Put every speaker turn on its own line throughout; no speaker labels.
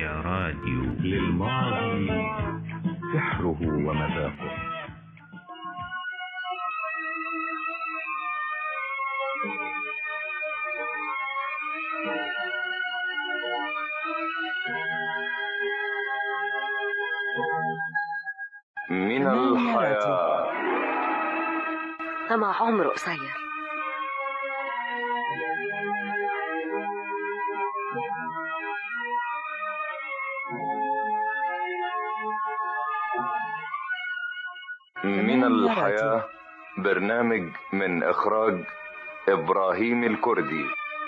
يا راديو
للماضي سحره ومذاقه
من الحياة
طمع عمره قصير
من الحياة برنامج من إخراج إبراهيم الكردي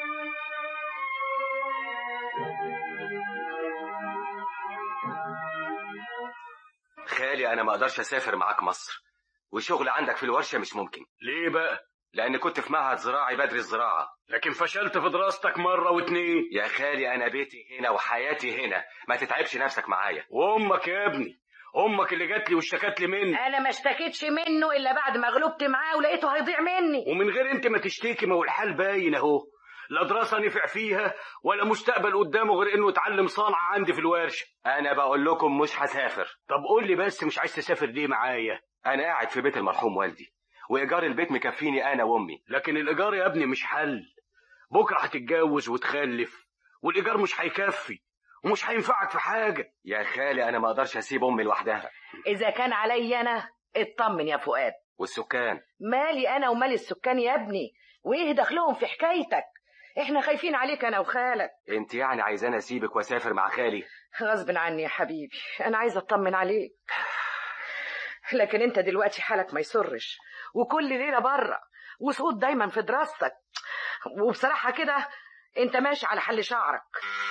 خالي انا ما اقدرش اسافر معاك مصر وشغل عندك في الورشه مش ممكن
ليه بقى؟
لان كنت في معهد زراعي بدري الزراعه
لكن فشلت في دراستك مرة واتنين
يا خالي انا بيتي هنا وحياتي هنا ما تتعبش نفسك معايا
وامك يا ابني امك اللي جات لي واشتكت لي مني
انا ما اشتكيتش منه الا بعد ما غلبت معاه ولقيته هيضيع مني
ومن غير انت ما تشتكي ما هو الحال باين اهو لا دراسة نفع فيها ولا مستقبل قدامه غير انه يتعلم صنعة عندي في الورشة
انا بقول لكم مش هسافر
طب قول لي بس مش عايز تسافر ليه معايا
انا قاعد في بيت المرحوم والدي وايجار البيت مكفيني انا وامي
لكن الايجار يا ابني مش حل بكرة هتتجوز وتخلف والايجار مش هيكفي ومش هينفعك في حاجة
يا خالي انا ما اقدرش اسيب امي لوحدها
اذا كان عليا انا اطمن يا فؤاد
والسكان
مالي انا ومال السكان يا ابني وايه دخلهم في حكايتك احنا خايفين عليك انا وخالك
انت يعني عايزاني اسيبك واسافر مع خالي
غصب عني يا حبيبي انا عايزه اطمن عليك لكن انت دلوقتي حالك ما يسرش وكل ليله بره وسقوط دايما في دراستك وبصراحه كده انت ماشي على حل شعرك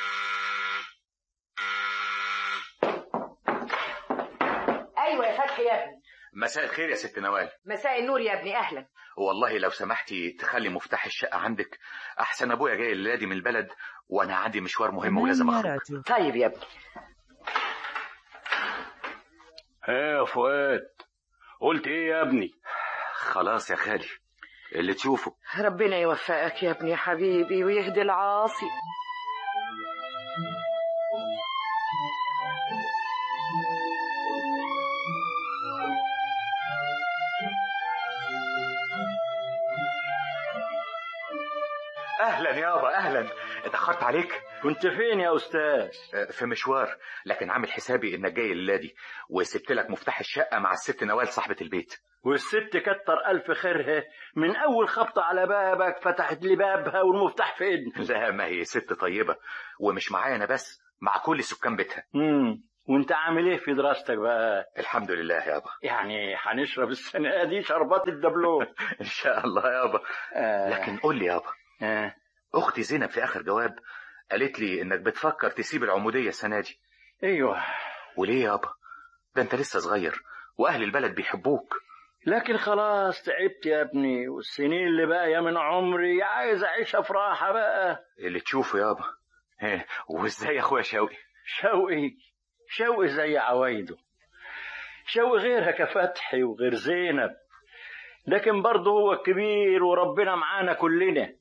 ايوه يا فتحي يا ابني
مساء الخير يا ست نوال
مساء النور يا ابني اهلا
والله لو سمحتي تخلي مفتاح الشقة عندك أحسن أبويا جاي الليلة دي من البلد وأنا عندي مشوار مهم ولازم أخرج
طيب يا ابني
ها يا فؤاد قلت ايه يا ابني
خلاص يا خالي اللي تشوفه
ربنا يوفقك يا ابني يا حبيبي ويهدي العاصي
أهلا يابا أهلا اتأخرت عليك
كنت فين يا استاذ
آه، في مشوار لكن عامل حسابي إنك جاي الليلة دي وسبت لك مفتاح الشقة مع الست نوال صاحبة البيت
والست كتر ألف خيرها من أول خبطة على بابك فتحت لي بابها والمفتاح في إيدنا
لا ما هي ست طيبة ومش معايا أنا بس مع كل سكان بيتها
امم وانت عامل ايه في دراستك بقى
الحمد لله يابا
يعني هنشرب السنة دي شربات الدبلوم
إن شاء الله يابا
آه.
لكن قول لي يابا
آه.
أختي زينب في آخر جواب قالت لي إنك بتفكر تسيب العمودية السنة دي
ايوه
وليه يابا ده أنت لسه صغير وأهل البلد بيحبوك
لكن خلاص تعبت يا ابني والسنين اللي باقية من عمري عايز اعيشها في راحة بقى
اللي تشوفه يابا إيه، وازاي يا اخويا شوقي
شوقي شوقي زي عوايده شوقي غيرها كفتحي وغير زينب لكن برضه هو الكبير وربنا معانا كلنا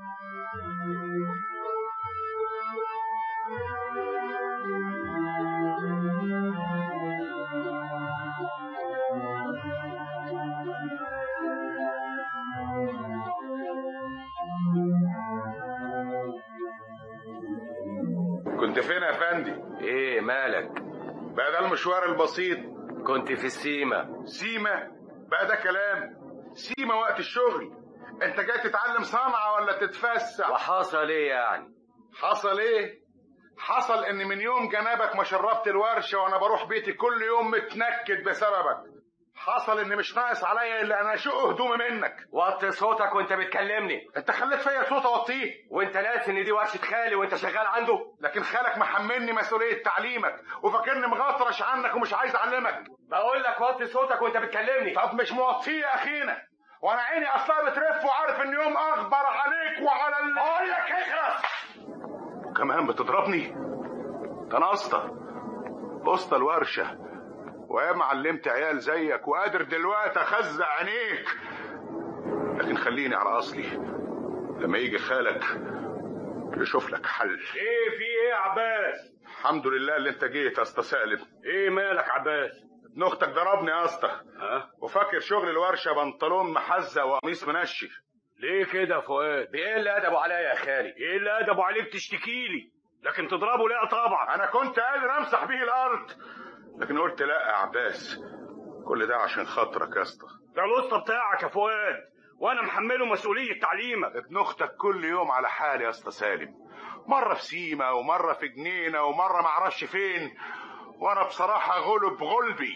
كنت فين يا فندي
ايه مالك
بقى ده المشوار البسيط
كنت في السيما
سيما بقى ده كلام سيما وقت الشغل انت جاي تتعلم صنعة ولا تتفسح
وحصل ايه يعني
حصل ايه حصل ان من يوم جنابك ما شربت الورشة وانا بروح بيتي كل يوم متنكد بسببك حصل ان مش ناقص عليا الا انا اشق هدومي منك
وطي صوتك وانت بتكلمني
انت خليت فيا صوت اوطيه
وانت ناسي ان دي ورشه خالي وانت شغال عنده
لكن خالك محملني مسؤولية تعليمك وفاكرني مغطرش عنك ومش عايز اعلمك
بقول لك وطي صوتك وانت بتكلمني
طب مش موطيه يا اخينا وانا عيني اصلا بترف وعارف ان يوم اخبر عليك وعلى ال
بقول لك اخرس
وكمان بتضربني ده انا اسطى اسطى الورشه وياما علمت عيال زيك وقادر دلوقتي اخزع عينيك لكن خليني على اصلي لما يجي خالك يشوف لك حل
ايه في ايه يا عباس
الحمد لله اللي انت جيت يا اسطى سالم
ايه مالك عباس
ابن اختك ضربني يا اسطى
ها
وفاكر شغل الورشه بنطلون محزه وقميص منشي
ليه كده يا فؤاد
بايه اللي ادبه عليا يا خالي
ايه اللي ادبه عليك تشتكي لي لكن تضربه لا طبعا
انا كنت قادر امسح بيه الارض لكن قلت لا يا عباس كل ده عشان خاطرك يا اسطى
ده الوسطى بتاعك يا فؤاد وانا محمله مسؤوليه تعليمك
ابن اختك كل يوم على حال يا اسطى سالم مره في سيما ومره في جنينه ومره معرفش فين وانا بصراحه غلب غلبي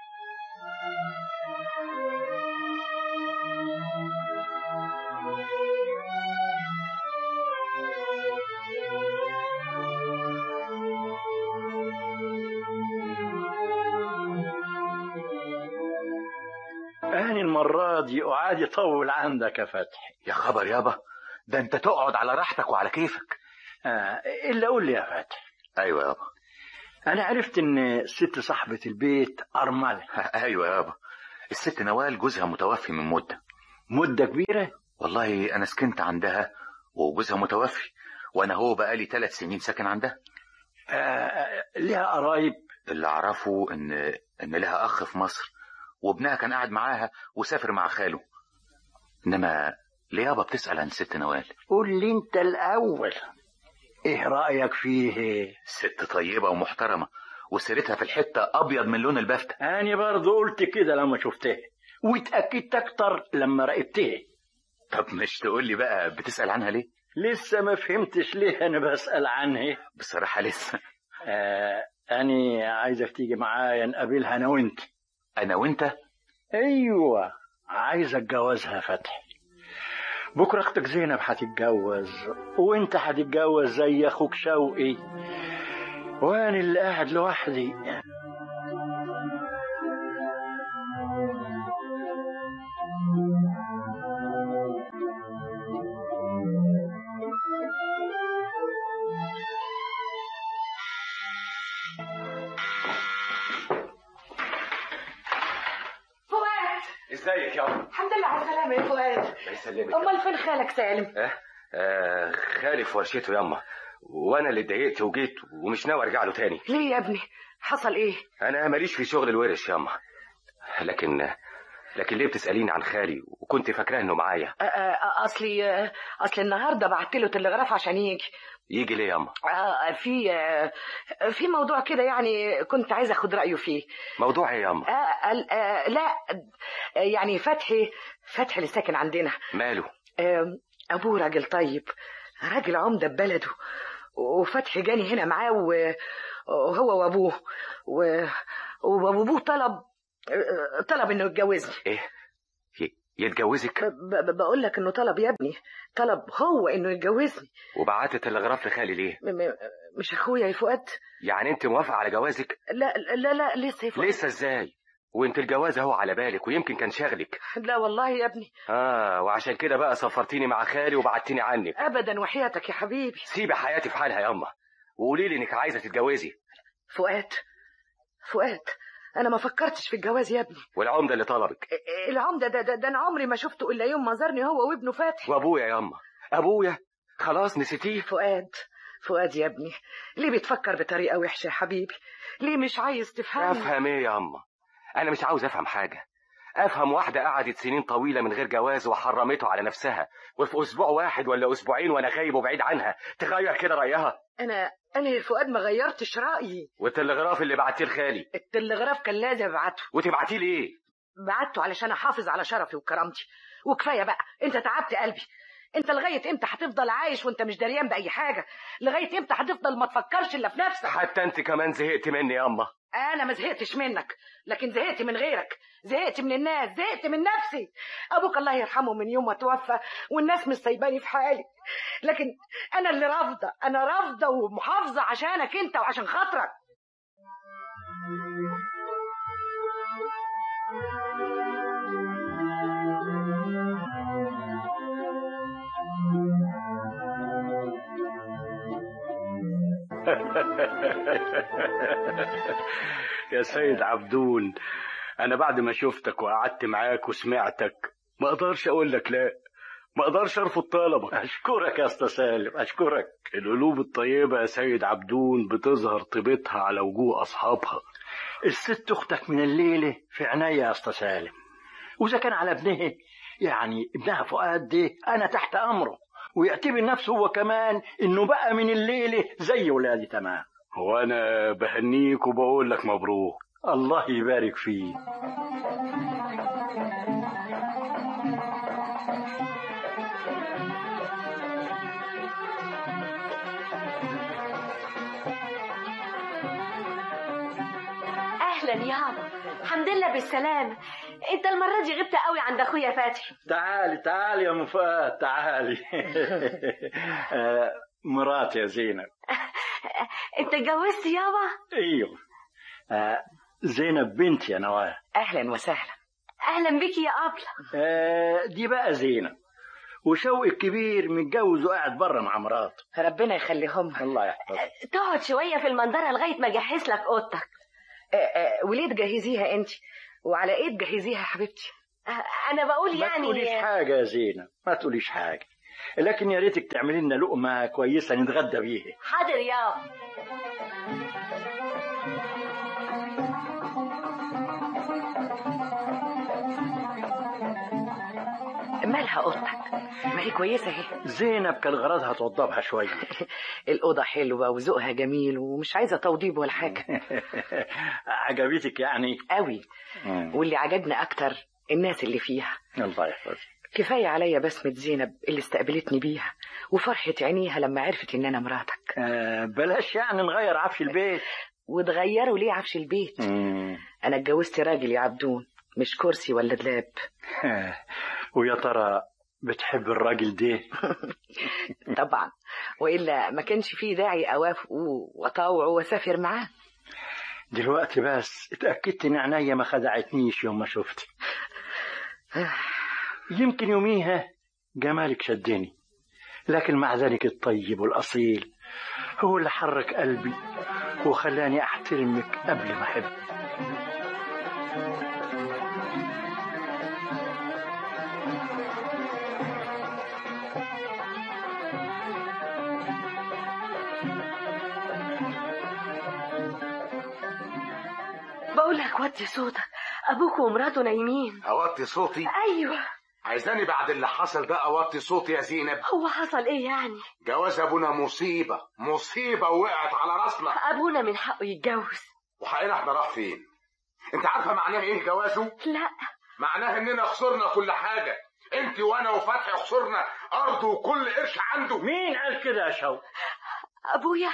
أنا المرة دي أعاد يطول عندك يا فتحي
يا خبر يابا ده انت تقعد على راحتك وعلى كيفك
آه إلا قول لي يا فتحي
ايوه يابا
أنا عرفت إن ست صاحبة البيت أرملة
ايوه يابا الست نوال جوزها متوفي من مده
مدة كبيرة
والله انا سكنت عندها وجوزها متوفي وانا هو بقالي ثلاث سنين ساكن عندها
آه ليها قرايب
اللي اعرفه ان ان لها اخ في مصر وابنها كان قاعد معاها وسافر مع خاله انما ليه يابا بتسال عن ست نوال
قول لي أنت الأول إيه رأيك فيه
ست طيبه ومحترمه وسيرتها في الحته ابيض من لون البفتة
أنا برضه قلت كده لما شفتها واتأكدت أكتر لما راقبتها
طب مش تقول لي بقى بتسال عنها ليه
لسه ما فهمتش ليه أنا بسأل عنها
بصراحه لسه
آه أنا عايزك تيجي معايا نقابلها أنا وأنت
انا وانت
ايوه عايز اتجوزها فتحي بكره اختك زينب هتتجوز وانت هتتجوز زي اخوك شوقي وانا اللي قاعد لوحدي
فؤاد
ازيك يابا
الحمد لله على السلامة يا فؤاد
الله يسلمك
أمال فين خالك سالم؟
اه آه، خالي في ورشته ياما وانا اللي اتضايقت وجيت ومش ناوي ارجع له تاني
ليه يا ابني؟ حصل إيه؟
انا ماليش في شغل الورش ياما لكن لكن ليه بتساليني عن خالي وكنت فاكراه انه معايا
آه، آه، أصلي آه، أصل النهاردة بعت له تلغراف عشان يجي
يجي ليه ياما
آه، في آه، في موضوع كده يعني كنت عايزة أخد رأيه فيه
موضوع ايه ياما
آه ال- آه لا آه، يعني فتحي فتحي اللي ساكن عندنا
ماله
آه ابوه راجل طيب راجل عمده ببلده وفتحي جاني هنا معاه و- وهو وابوه و- وابوه طلب آه، طلب انه يتجوزني
ايه ي- يتجوزك
ب- ب- بقول لك انه طلب يا ابني طلب هو انه يتجوزني
وبعت تلغراف لخالي ليه
م- م- مش اخويا يا فؤاد
يعني انت موافقه على جوازك
لا لا لا لسه يا فؤاد
لسه ازاي وانت الجواز اهو على بالك ويمكن كان شاغلك
لا والله يا ابني
اه وعشان كده بقى سفرتيني مع خالي وبعتيني عنك
ابدا وحياتك يا حبيبي
سيبي حياتي في حالها ياما وقولي لي انك عايزه تتجوزي
فؤاد فؤاد انا ما فكرتش في الجواز يا ابني
والعمده اللي طلبك
العمده ده, ده, ده انا عمري ما شفته الا يوم ما زارني هو وابنه فتحي
وابويا ياما ابويا خلاص نسيتيه
فؤاد فؤاد يا ابني ليه بتفكر بطريقه وحشه يا حبيبي ليه مش عايز تفهمني
افهم ايه يا اما انا مش عاوز افهم حاجه افهم واحده قعدت سنين طويله من غير جواز وحرمته على نفسها وفي اسبوع واحد ولا اسبوعين وانا غايب وبعيد عنها تغير كده رايها
انا انا يا فؤاد ما غيرتش رايي
والتلغراف اللي بعتيه لخالي
التلغراف كان لازم ابعته
وتبعتيه ليه
بعته علشان احافظ على شرفي وكرامتي وكفايه بقى انت تعبت قلبي انت لغايه امتى هتفضل عايش وانت مش دريان باي حاجه لغايه امتى هتفضل ما تفكرش الا في نفسك
حتى انت كمان زهقت مني يا اما
انا ما زهقتش منك لكن زهقت من غيرك زهقت من الناس زهقت من نفسي ابوك الله يرحمه من يوم ما توفى والناس مش سايباني في حالي لكن انا اللي رافضه انا رافضه ومحافظه عشانك انت وعشان خاطرك
يا سيد عبدون انا بعد ما شفتك وقعدت معاك وسمعتك ما اقدرش اقول لك لا
ما اقدرش ارفض طلبك
اشكرك يا اسطى سالم اشكرك
القلوب الطيبة يا سيد عبدون بتظهر طيبتها على وجوه أصحابها
الست اختك من الليله في عينيا يا اسطى سالم واذا كان على ابنها يعني ابنها فؤاد ده انا تحت امره ويعتبر نفسه هو كمان انه بقى من الليله زي ولادي تمام
وأنا بهنيك وبقول لك مبروك
الله يبارك فيه
اهلا يابا الحمد لله بالسلامه انت المره دي غبت قوي عند اخويا فتحي
تعالي تعالي يا مفاد تعالي آه، مراتي يا زينب
انت اتجوزت يابا
ايوه آه، زينب بنتي يا نواه
اهلا وسهلا
اهلا بك يا ابله
آه، دي بقى زينب وشوقي الكبير متجوز وقاعد بره مع مراته
ربنا يخليهم
الله يحفظها
تقعد شويه في المنظره لغايه ما اجهز لك اوضتك
آه، آه، وليه تجهزيها انت وعلى ايه تجهزيها يا حبيبتي
آه، انا بقول
ما تقوليش
يعني
حاجة يا زينب ما تقوليش حاجة لكن يا ريتك تعملي لنا لقمة كويسة نتغدى بيها
حاضر يابا
مالها اوضتك ما هي كويسه اهي
زينب كان غرضها توضبها شوية
الاوضه حلوه وذوقها جميل ومش عايزه توضيب ولا حاجه
عجبتك يعني
قوي
مم.
واللي عجبني اكتر الناس اللي فيها
الله يحفظك
كفايه عليا بسمه زينب اللي استقبلتني بيها وفرحه عينيها لما عرفت ان انا مراتك
آه، بلاش يعني نغير عفش البيت
وتغيروا ليه عفش البيت
مم.
انا اتجوزت راجل يا عبدون مش كرسي ولا دلاب
ويا ترى بتحب الراجل ده
طبعا والا ما كانش فيه داعي اوافقه واطاوعه واسافر معاه
دلوقتي بس اتأكدت ان عينيا ما خدعتنيش يوم ما شفتك يمكن يوميها جمالك شدني لكن مع ذلك الطيب والأصيل هو اللي حرك قلبي وخلاني أحترمك قبل ما أحبك
بقول لك وطي صوتك ابوك ومراته نايمين
اوطي صوتي
ايوه
عايزاني بعد اللي حصل ده اوطي صوتي يا زينب
هو حصل ايه يعني
جواز ابونا مصيبه مصيبه وقعت على راسنا
ابونا من حقه يتجوز
وحقنا احنا راح فين انت عارفه معناه ايه جوازه
لا
معناه اننا خسرنا كل حاجه انت وانا وفتحي خسرنا ارض وكل قرش عنده
مين قال كده يا شوق
ابويا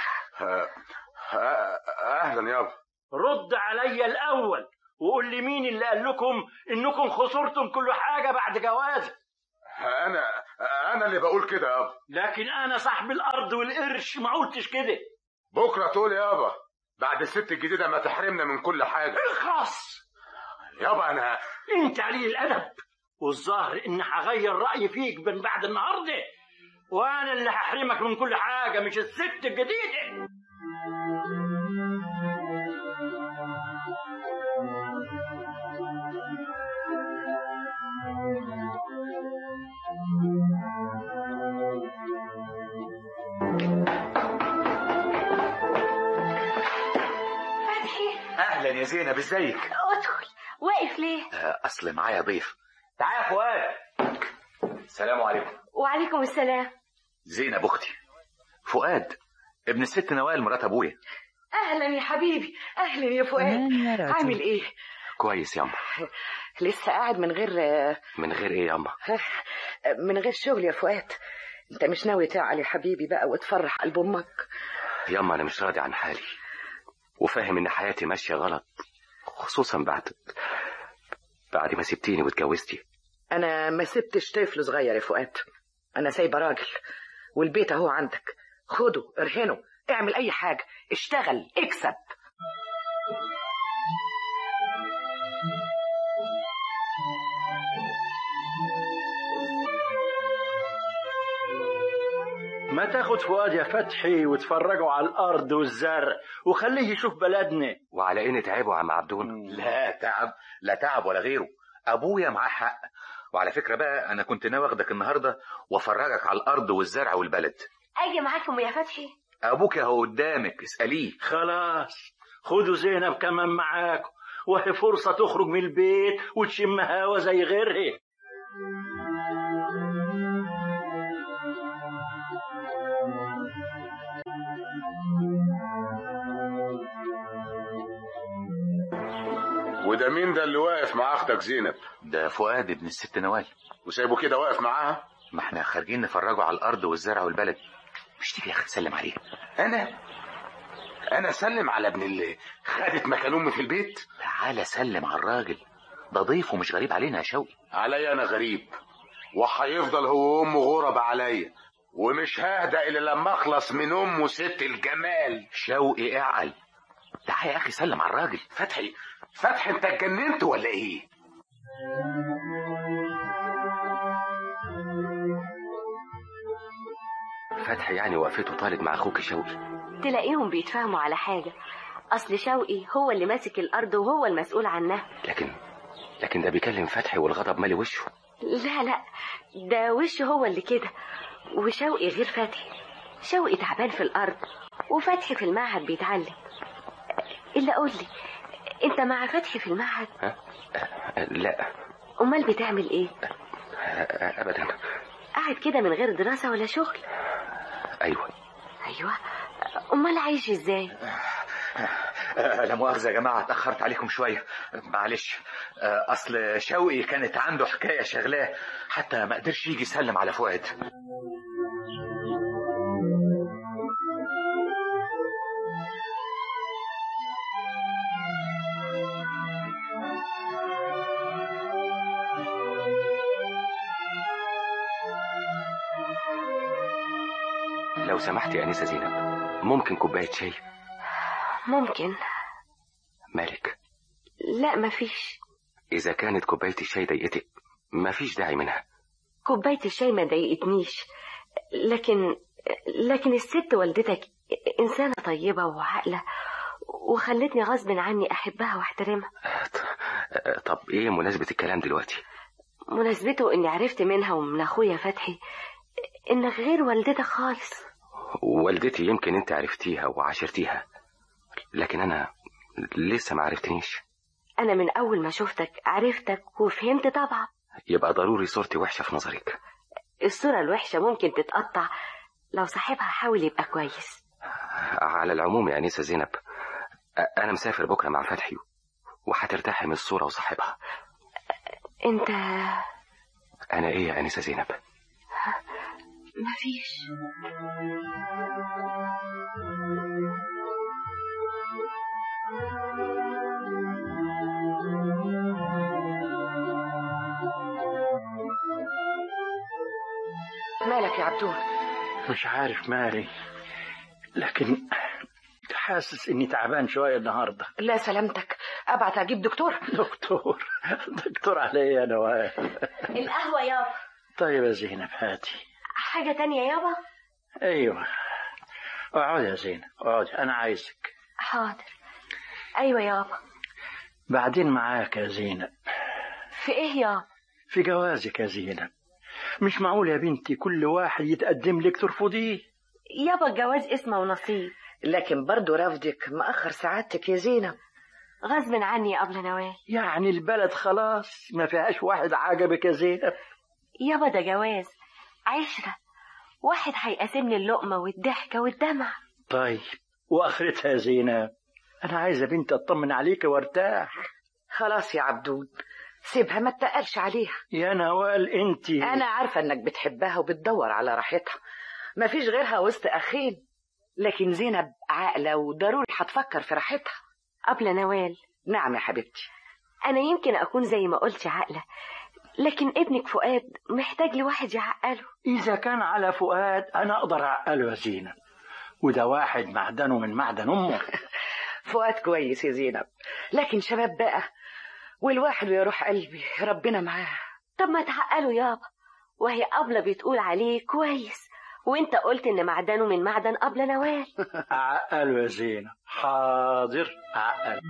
اهلا يابا
رد عليا الأول وقول لي مين اللي قال لكم إنكم خسرتم كل حاجة بعد جوازي
انا انا اللي بقول كده يابا
لكن أنا صاحب الأرض والقرش ما قلتش كده
بكره تقول يابا بعد الست الجديده ما تحرمنا من كل حاجه
اخلص
يابا انا
انت قليل الادب والظاهر ان هغير رايي فيك من بعد النهارده وانا اللي هحرمك من كل حاجه مش الست الجديده
فتحي
اهلا يا زينب ازيك
ادخل واقف ليه
آه، اصل معايا ضيف
تعال يا فؤاد السلام عليكم
وعليكم السلام
زينب اختي فؤاد ابن الست نوال مرات ابويا
اهلا يا حبيبي اهلا يا فؤاد عامل ايه
كويس ياما
لسه قاعد من غير
من غير ايه ياما
من غير شغل يا فؤاد انت مش ناوي تعال يا حبيبي بقى وتفرح قلب امك
ياما انا مش راضي عن حالي وفاهم ان حياتي ماشيه غلط خصوصا بعد بعد ما سبتيني واتجوزتي
انا ما سبتش طفل صغير يا فؤاد انا سايبه راجل والبيت اهو عندك خده ارهنه اعمل اي حاجه اشتغل اكسب
ما تاخد فؤاد يا فتحي وتفرجوا على الارض والزرع وخليه يشوف بلدنا
وعلى ايه نتعبه يا عم عبدون
لا تعب لا تعب ولا غيره ابويا معاه حق وعلى فكرة بقى أنا كنت ناوي أخدك النهاردة وأفرجك على الأرض والزرع والبلد
اجي معاكم يا فتحي
أبوك أهو قدامك اسأليه
خلاص خدوا زينب كمان معاكم وهي فرصة تخرج من البيت وتشم هوا زي غيرها
وده مين ده اللي واقف مع اختك زينب
ده فؤاد ابن الست نوال
وسايبه كده واقف معاها
ما احنا خارجين نفرجوا على الأرض والزرع والبلد مش تيجي يا أخي تسلم عليه
انا انا اسلم على ابن اللي خدت مكان امي في البيت
تعالى سلم على الراجل ده ضيف ومش غريب علينا يا شوقي
عليا انا غريب وهيفضل هو وامه غرب عليا ومش ههدى الا لما اخلص من امه ست الجمال
شوقي اعقل تعالى يا أخي سلم على الراجل
فتحي فتحي انت اتجننت ولا ايه
فتحي يعني وقفته طالت مع اخوك شوقي
تلاقيهم بيتفاهموا على حاجة أصل شوقي هو اللي ماسك الأرض وهو المسؤول عنها
لكن لكن ده بيكلم فتحي والغضب مالي وشه
لا لا ده وشه هو اللي كده وشوقي غير فتحي شوقي تعبان في الأرض وفتحي في المعهد بيتعلم إلا قول لي أنت مع فتحي في المعهد
ها أه، لا
أمال بتعمل إيه
أه، ابدا
قاعد كده من غير دراسة ولا شغل
ايوه
أيوة أمال عايش إزاي
آه، لا مؤاخذة يا جماعة اتأخرت عليكم شوية معلش آه، أصل شوقي كانت عنده حكاية شغلاه حتى ما قدرش يجي يسلم على فؤاد
لو سمحت يا انسه زينب ممكن كوبايه شاي
ممكن
مالك
لا مفيش
اذا كانت كوبايه الشاي ضايقتك مفيش داعي منها
كوباية الشاي ما ضايقتنيش لكن لكن الست والدتك إنسانة طيبة وعاقلة وخلتني غصب عني أحبها وأحترمها
أه، طب ايه مناسبه الكلام دلوقتي
مناسبته إني عرفت منها ومن أخويا فتحي إنك غير والدتك خالص
والدتي يمكن انت عرفتيها وعاشرتيها لكن انا لسه ما عرفتنيش
أنا من أول ما شفتك عرفتك وفهمت طبعا
يبقى ضروري صورتي وحشه في نظرك
الصورة الوحشة ممكن تتقطع لو صاحبها حاول يبقى كويس
على العموم يا انسه زينب أ- انا مسافر بكره مع فتحي وهترتاحي من الصوره وصاحبها
أنت
انا ايه يا انسه زينب
مفيش
مالك يا عبدون
مش عارف مالي لكن حاسس اني تعبان شوية النهاردة
لا سلامتك ابعت اجيب دكتور
دكتور دكتور علي انا وائل
القهوة يابا
طيب يا زينب هاتي
حاجة تانية يابا
ايوه اقعد يا زينب اقعد انا عايزك
حاضر أيوة يابا
بعدين معاك يا زينب
في إيه يابا
في جوازك يا زينب مش معقول يا بنتي كل واحد يتقدم لك ترفضيه
يابا الجواز اسمه ونصيب
لكن برضو رفضك مأخر سعادتك يا زينب
غصب عني يا أبلة نوال
يعني البلد خلاص ما فيهاش واحد عجبك يا زينب
يابا ده جواز عشرة واحد هيقاسمني اللقمة والضحكة والدمع
طيب واخرتها يا زينب انا عايزه بنتي اطمن عليك وارتاح
خلاص يا عبدون سيبها ما تقلش عليها
يا نوال انت
انا عارفه انك بتحبها وبتدور على راحتها مفيش غيرها وسط اخين لكن زينب عاقله وضروري هتفكر في راحتها
أبلة نوال
نعم يا حبيبتي
أنا يمكن أكون زي ما قلت عاقلة لكن ابنك فؤاد محتاج لواحد يعقله
اذا كان على فؤاد انا اقدر اعقله يا زينب وده واحد معدنه من معدن امه
فؤاد كويس يا زينب لكن شباب بقى والواحد ويروح قلبي ربنا معاه
طب ما تعقله يابا وهي أبلة بتقول عليه كويس وانت قلت ان معدنه من معدن أبلة نوال
اعقله يا زينب حاضر اعقله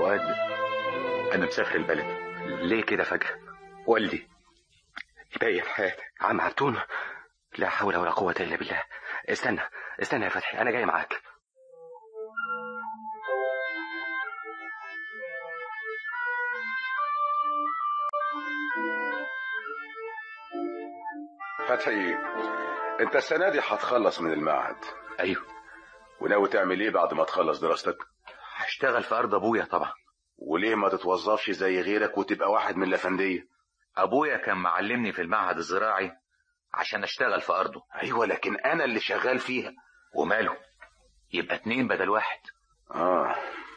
فؤاد انا مسافر البلد
ليه كده فجأة
والدي باقي في حياتك
عم عبتون لا حول ولا قوة إلا بالله استنى استنى يا فتحي أنا جاي معاك
فتحي انت السنه دي هتخلص من المعهد
ايوه
وناوي تعمل ايه بعد ما تخلص دراستك
هشتغل في ارض ابويا طبعا
وليه ما تتوظفش زي غيرك وتبقى واحد من الافنديه
ابويا كان معلمني في المعهد الزراعي عشان اشتغل في ارضه
ايوه لكن انا اللي شغال فيها
وماله يبقى اتنين بدل واحد
اه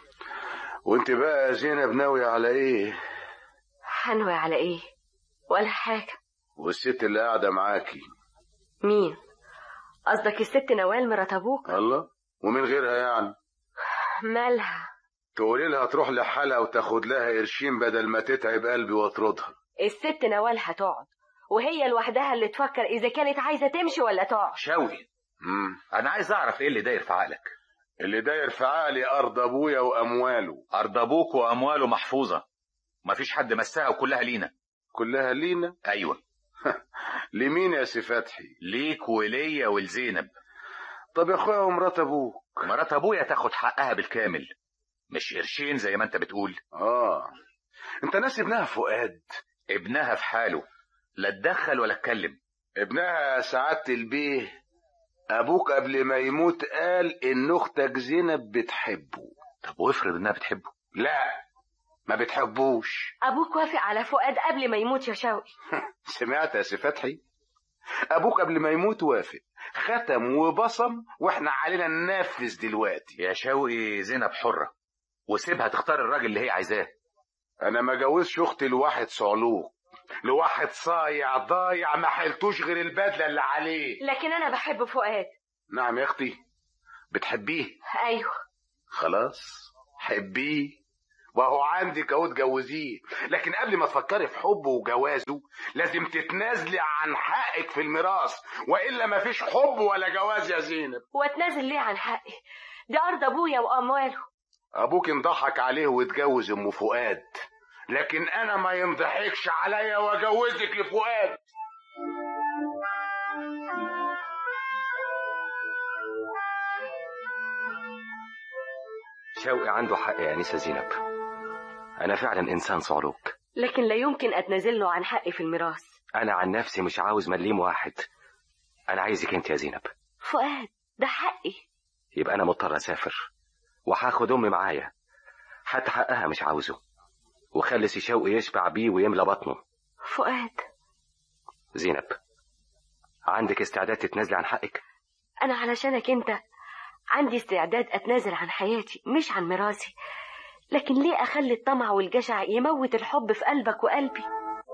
وانت بقى يا زينب ناوية على ايه
حنوي على ايه ولا حاجة
والست اللي قاعدة معاكي
مين قصدك الست نوال مرات ابوك
الله ومن غيرها يعني
مالها
تقولي لها تروح لحالها وتاخد لها قرشين بدل ما تتعب قلبي واطردها
الست نوال هتقعد وهي لوحدها اللي تفكر اذا كانت عايزة تمشي ولا تقعد
شوقي
مم.
انا عايز اعرف ايه اللي داير في عقلك
اللي داير في عقلي ارض ابويا وامواله
ارض ابوك وامواله محفوظه مفيش حد مسها وكلها لينا
كلها لينا
ايوه
لمين يا سي فتحي
ليك وليا ولزينب
طب يا اخويا ومرات ابوك
مرات ابويا تاخد حقها بالكامل مش قرشين زي ما انت بتقول
اه انت ناس ابنها فؤاد
ابنها في حاله لا اتدخل ولا اتكلم
ابنها سعادة البيه ابوك قبل ما يموت قال ان اختك زينب بتحبه
طب وافرض انها بتحبه
لا ما بتحبوش
ابوك وافق على فؤاد قبل ما يموت يا شوقي
سمعت يا سي فتحي ابوك قبل ما يموت وافق ختم وبصم واحنا علينا ننفذ دلوقتي
يا شوقي زينب حره وسيبها تختار الراجل اللي هي عايزاه
انا ما جوزش اختي لواحد صعلوك لواحد صايع ضايع ما حيلتوش غير البدله اللي عليه
لكن انا بحب فؤاد
نعم يا اختي بتحبيه
ايوه
خلاص حبيه وهو عندك اهو تجوزيه لكن قبل ما تفكري في حبه وجوازه لازم تتنازلي عن حقك في الميراث والا مفيش حب ولا جواز يا زينب
واتنازل ليه عن حقي دي ارض ابويا وامواله
ابوك انضحك عليه واتجوز ام فؤاد لكن انا ما ينضحكش عليا واجوزك لفؤاد
شوقي عنده حق يا أنسة زينب أنا فعلا إنسان صعلوك
لكن لا يمكن اتنازل له عن حقي في الميراث
أنا عن نفسي مش عاوز مليم واحد أنا عايزك أنت يا زينب
فؤاد ده حقي
يبقى أنا مضطر أسافر وهاخد أمي معايا حتى حقها مش عاوزه وخلي سي شوقي يشبع بيه ويملى بطنه
فؤاد
زينب عندك استعداد تتنازلي عن حقك
انا علشانك انت عندي استعداد اتنازل عن حياتي مش عن ميراثي لكن ليه اخلي الطمع والجشع يموت الحب في قلبك وقلبي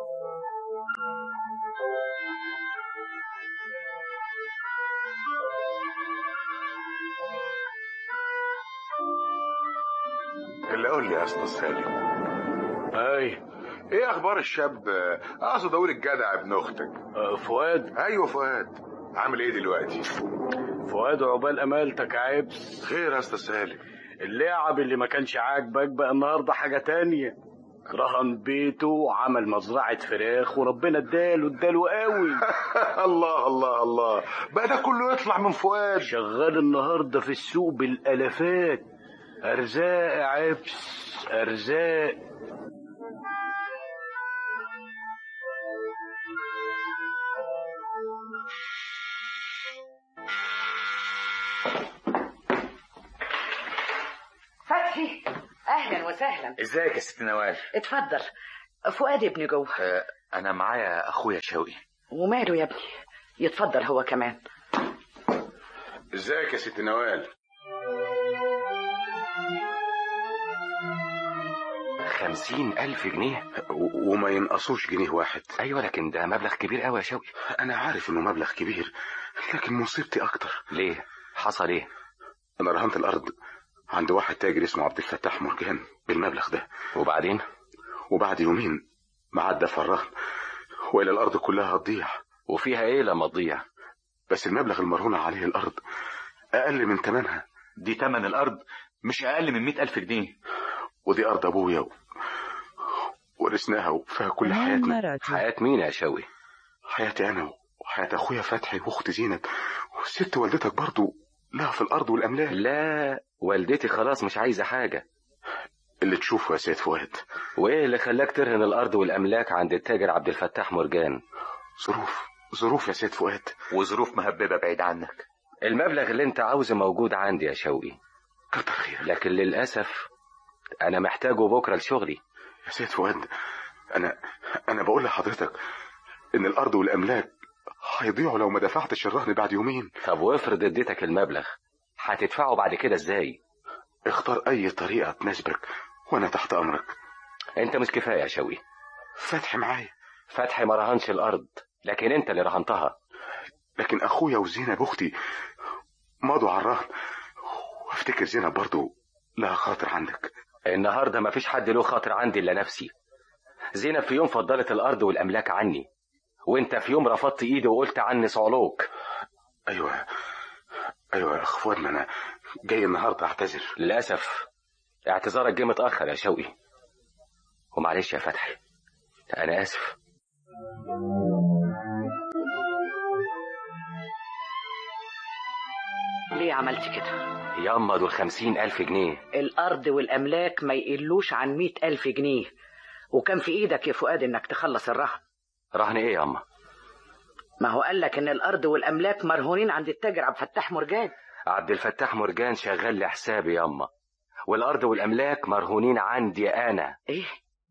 اللي قول لي يا استاذ سالم
اي
ايه اخبار الشاب اقصد اقول الجدع ابن اختك
آه، فؤاد
ايوه فؤاد عامل ايه دلوقتي
فؤاد عقبال امالتك عبس
خير يا استاذ سالم
اللعب اللي ما كانش عاجبك بقى النهارده حاجه تانية رهن بيته وعمل مزرعة فراخ وربنا اداله اداله قوي
الله الله الله بقى ده كله يطلع من فؤاد
شغال النهارده في السوق بالالافات ارزاق يا عبس ارزاق
فتحي اهلا وسهلا
ازيك يا ست نوال
اتفضل فؤاد ابني جوه
آه انا معايا اخويا شوقي
وماله يا ابني يتفضل هو كمان
ازيك يا ست نوال
خمسين ألف جنيه
و- وما ينقصوش جنيه واحد
أيوة لكن ده مبلغ كبير قوي يا شوقي
انا عارف انه مبلغ كبير لكن مصيبتي اكتر
ليه حصل ايه
انا رهنت الارض عند واحد تاجر اسمه عبد الفتاح مرجان بالمبلغ ده
وبعدين
وبعد يومين ما عدى فرهن والى الارض كلها هتضيع
وفيها ايه لما تضيع
بس المبلغ المرهونة عليه الارض اقل من ثمنها
دي تمن الارض مش اقل من مئة الف جنيه
ودي ارض ابويا و... ورثناها وفيها كل حياتنا
حياة مين يا شوي
حياتي انا وحياة اخويا فتحي واختي زينب وست والدتك برضو لها في الارض والاملاك
لا والدتي خلاص مش عايزة حاجة
اللي تشوفه يا سيد فؤاد
وايه اللي خلاك ترهن الارض والاملاك عند التاجر عبد الفتاح مرجان
ظروف ظروف يا سيد فؤاد
وظروف مهببة بعيد عنك
المبلغ اللي انت عاوزه موجود عندي يا شوقي
كتر خير
لكن للاسف انا محتاجه بكره لشغلي
يا سيد فؤاد انا انا بقول لحضرتك ان الارض والاملاك هيضيعوا لو ما دفعتش الرهن بعد يومين
طب وافرض اديتك المبلغ هتدفعه بعد كده ازاي
اختار اي طريقه تناسبك وانا تحت امرك
انت مش كفايه يا شوقي
فتحي معايا
فتحي ما رهنش الارض لكن انت اللي رهنتها
لكن اخويا وزينب اختي مضوا على الرهن وافتكر زينب برضو لها خاطر عندك
النهارده مفيش حد له خاطر عندي الا نفسي زينب في يوم فضلت الارض والاملاك عني وانت في يوم رفضت ايدي وقلت عني صعلوك
ايوه ايوه يا اخ فؤاد ما انا جاي النهارده اعتذر
للاسف اعتذارك جه متاخر يا شوقي ومعلش يا فتحي انا اسف
ليه عملت كده
ياما دول خمسين ألف جنيه
الأرض والأملاك ما يقلوش عن مئة ألف جنيه وكان في إيدك يا فؤاد إنك تخلص الرهن
رهن إيه ياما
ما هو قال لك إن الأرض والأملاك مرهونين عند التاجر عبد الفتاح مرجان
عبد الفتاح مرجان شغال لحسابي ياما والأرض والأملاك مرهونين عندي أنا
إيه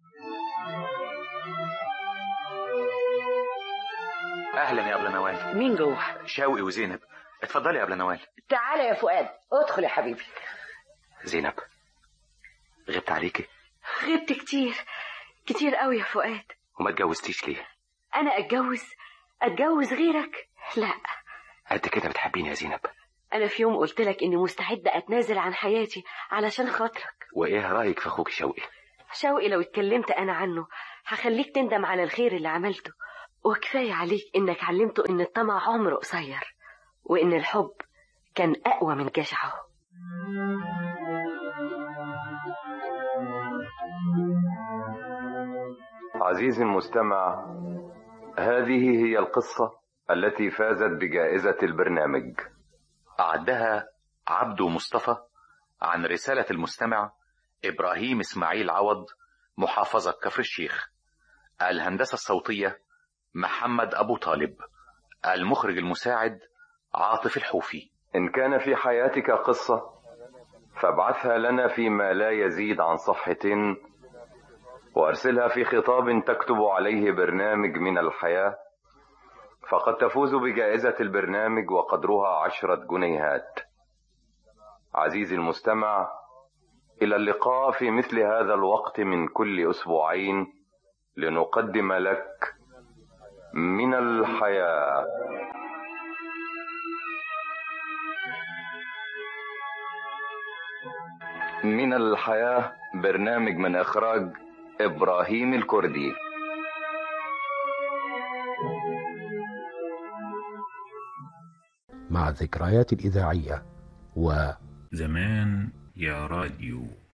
اهلا يا ابله نوال
مين جوه
شوقي وزينب اتفضلي يا ابله نوال
تعالى يا فؤاد ادخل يا حبيبي
زينب غبت عليكي
غبت كتير كتير قوي يا فؤاد
وما اتجوزتيش ليه
انا اتجوز اتجوز غيرك لا
قد كده بتحبيني يا زينب
انا في يوم قلت لك اني مستعده اتنازل عن حياتي علشان خاطرك
وايه رايك في اخوك شوقي
شوقي لو اتكلمت انا عنه هخليك تندم على الخير اللي عملته وكفايه عليك انك علمته ان الطمع عمره قصير وان الحب كان اقوى من جشعه
عزيزي المستمع هذه هي القصة التي فازت بجائزة البرنامج
أعدها عبدو مصطفى عن رسالة المستمع إبراهيم إسماعيل عوض محافظة كفر الشيخ الهندسة الصوتية محمد أبو طالب المخرج المساعد عاطف الحوفي
إن كان في حياتك قصة فابعثها لنا فيما لا يزيد عن صفحتين وارسلها في خطاب تكتب عليه برنامج من الحياة فقد تفوز بجائزة البرنامج وقدرها عشرة جنيهات عزيزي المستمع إلى اللقاء في مثل هذا الوقت من كل أسبوعين لنقدم لك من الحياة من الحياة برنامج من إخراج إبراهيم الكردي
مع الذكريات الإذاعية و
زمان يا راديو